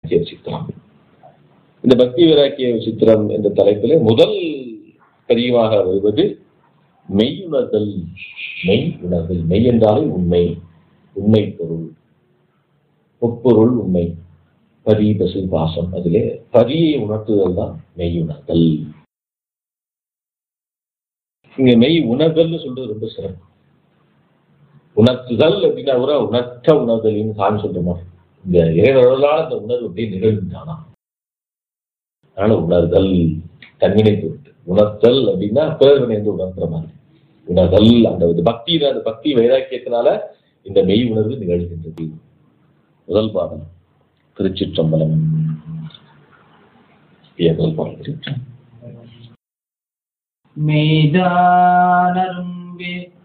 வைராக்கிய சித்திரம் இந்த பக்தி வைராக்கிய சித்திரம் என்ற தலைப்பிலே முதல் பதிவாக வருவது மெய்யுணர்தல் மெய் உணர்தல் மெய் என்றாலே உண்மை உண்மை பொருள் ஒப்பொருள் உண்மை பரி பசு பாசம் அதிலே பரியை உணர்த்துதல் தான் மெய் உணர்தல் இங்க மெய் உணர்தல்னு சொல்றது ரொம்ப சிறப்பு உணர்த்துதல் அப்படின்னா கூட உணர்த்த உணர்தலின்னு சாமி சொல்றோமா இந்த இறைவர்களால் அந்த உணர்வு அப்படியே நிகழ்ந்தானா அதனால உணர்தல் தன்வினை பொருட்டு உணர்த்தல் அப்படின்னா பிறர் வினைந்து உணர்த்துற மாதிரி உணர்தல் அந்த இது பக்தி அந்த பக்தி வைராக்கியத்தினால இந்த மெய் உணர்வு நிகழ்கின்றது முதல் பாடம் திருச்சிற்றம்பலம் ஐயா, முதல் பாடம் மெய்தானரும்பே